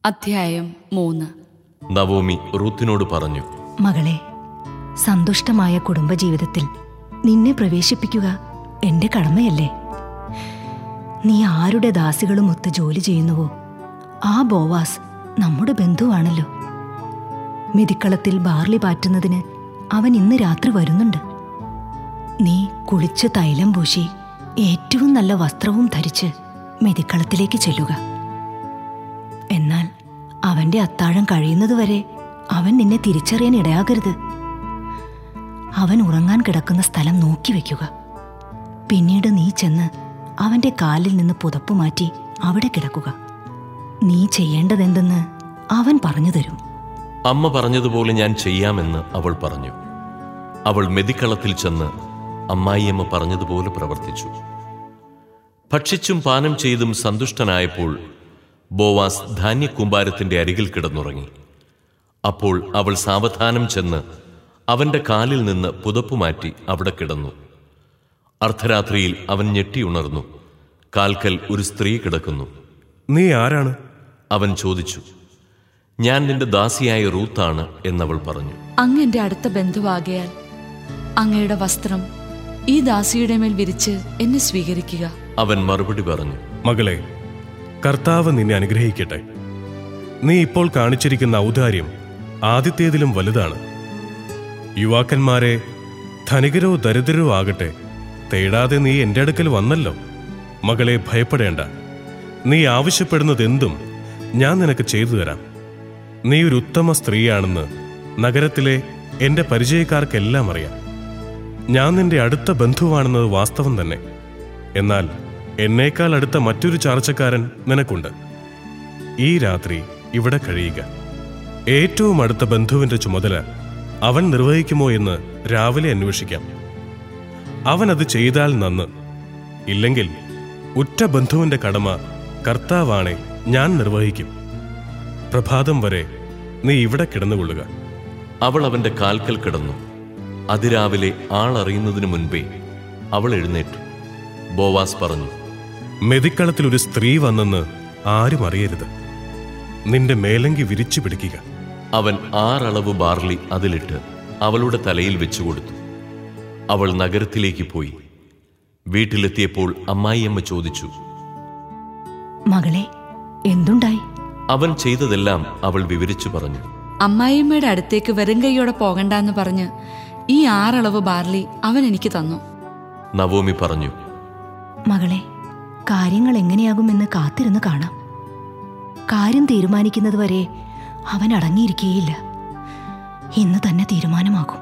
അധ്യായം മൂന്ന് നവോമി റൂത്തിനോട് പറഞ്ഞു മകളെ സന്തുഷ്ടമായ കുടുംബജീവിതത്തിൽ നിന്നെ പ്രവേശിപ്പിക്കുക എന്റെ കടമയല്ലേ നീ ആരുടെ ദാസികളും ഒത്ത് ജോലി ചെയ്യുന്നുവോ ആ ബോവാസ് നമ്മുടെ ബന്ധുവാണല്ലോ മെതിക്കളത്തിൽ ബാർലി പാറ്റുന്നതിന് അവൻ ഇന്ന് രാത്രി വരുന്നുണ്ട് നീ കുളിച്ച് തൈലം പൂശി ഏറ്റവും നല്ല വസ്ത്രവും ധരിച്ച് മെതിക്കളത്തിലേക്ക് ചെല്ലുക എന്നാൽ അവന്റെ അത്താഴം കഴിയുന്നതുവരെ അവൻ നിന്നെ തിരിച്ചറിയാൻ ഇടയാകരുത് അവൻ ഉറങ്ങാൻ കിടക്കുന്ന സ്ഥലം നോക്കി വെക്കുക പിന്നീട് നീ ചെന്ന് അവന്റെ കാലിൽ നിന്ന് പുതപ്പ് മാറ്റി അവിടെ കിടക്കുക നീ ചെയ്യേണ്ടതെന്തെന്ന് അവൻ പറഞ്ഞു തരും അമ്മ പറഞ്ഞതുപോലെ ഞാൻ ചെയ്യാമെന്ന് അവൾ പറഞ്ഞു അവൾ മെതിക്കളത്തിൽ ചെന്ന് അമ്മായിയമ്മ പറഞ്ഞതുപോലെ പ്രവർത്തിച്ചു ഭക്ഷിച്ചും പാനം ചെയ്തും സന്തുഷ്ടനായപ്പോൾ ബോവാസ് ധാന്യക്കൂമ്പാരത്തിന്റെ അരികിൽ കിടന്നുറങ്ങി അപ്പോൾ അവൾ സാവധാനം ചെന്ന് അവന്റെ കാലിൽ നിന്ന് പുതപ്പ് മാറ്റി അവിടെ കിടന്നു അർദ്ധരാത്രിയിൽ അവൻ ഞെട്ടിയുണർന്നു കാൽക്കൽ ഒരു സ്ത്രീ കിടക്കുന്നു നീ ആരാണ് അവൻ ചോദിച്ചു ഞാൻ നിന്റെ ദാസിയായ റൂത്താണ് എന്നവൾ പറഞ്ഞു അങ്ങ് എന്റെ അടുത്ത ബന്ധുവാകയാൽ അങ്ങയുടെ വസ്ത്രം ഈ ദാസിയുടെ മേൽ വിരിച്ച് എന്നെ സ്വീകരിക്കുക അവൻ മറുപടി പറഞ്ഞു മകളെ കർത്താവ് നിന്നെ അനുഗ്രഹിക്കട്ടെ നീ ഇപ്പോൾ കാണിച്ചിരിക്കുന്ന ഔദാര്യം ആദ്യത്തേതിലും വലുതാണ് യുവാക്കന്മാരെ ധനികരോ ദരിദ്രരോ ആകട്ടെ തേടാതെ നീ എന്റെ അടുക്കൽ വന്നല്ലോ മകളെ ഭയപ്പെടേണ്ട നീ ആവശ്യപ്പെടുന്നതെന്തും ഞാൻ നിനക്ക് ചെയ്തു തരാം നീ ഒരു ഉത്തമ സ്ത്രീയാണെന്ന് നഗരത്തിലെ എന്റെ പരിചയക്കാർക്കെല്ലാം അറിയാം ഞാൻ നിന്റെ അടുത്ത ബന്ധുവാണെന്നത് വാസ്തവം തന്നെ എന്നാൽ എന്നേക്കാൾ അടുത്ത മറ്റൊരു ചാർച്ചക്കാരൻ നിനക്കുണ്ട് ഈ രാത്രി ഇവിടെ കഴിയുക ഏറ്റവും അടുത്ത ബന്ധുവിന്റെ ചുമതല അവൻ നിർവഹിക്കുമോ എന്ന് രാവിലെ അന്വേഷിക്കാം അവൻ അത് ചെയ്താൽ നന്ന് ഇല്ലെങ്കിൽ ഉറ്റ ബന്ധുവിന്റെ കടമ കർത്താവാണെ ഞാൻ നിർവഹിക്കും പ്രഭാതം വരെ നീ ഇവിടെ കിടന്നുകൊള്ളുക അവൾ അവന്റെ കാൽക്കൽ കിടന്നു അതിരാവിലെ ആളറിയുന്നതിനു മുൻപേ അവൾ എഴുന്നേറ്റു ബോവാസ് പറഞ്ഞു മെതിക്കളത്തിൽ ഒരു സ്ത്രീ വന്നെന്ന് ആരും അറിയരുത് നിന്റെ മേലങ്കി വിരിച്ചു പിടിക്കുക അവൻ ആറളവ് ബാർലി അതിലിട്ട് അവളുടെ തലയിൽ വെച്ചുകൊടുത്തു അവൾ നഗരത്തിലേക്ക് പോയി വീട്ടിലെത്തിയപ്പോൾ അമ്മായിയമ്മ ചോദിച്ചു മകളെ എന്തുണ്ടായി അവൻ ചെയ്തതെല്ലാം അവൾ വിവരിച്ചു പറഞ്ഞു അമ്മായിയമ്മയുടെ അടുത്തേക്ക് വെറും കൈയോടെ പോകണ്ടെന്ന് പറഞ്ഞ് ഈ ആറളവ് ബാർലി അവൻ എനിക്ക് തന്നു നവോമി പറഞ്ഞു മകളെ കാര്യങ്ങൾ എങ്ങനെയാകുമെന്ന് കാത്തിരുന്ന് കാണാം കാര്യം തീരുമാനിക്കുന്നതുവരെ അവൻ അടങ്ങിയിരിക്കുകയില്ല ഇന്ന് തന്നെ തീരുമാനമാകും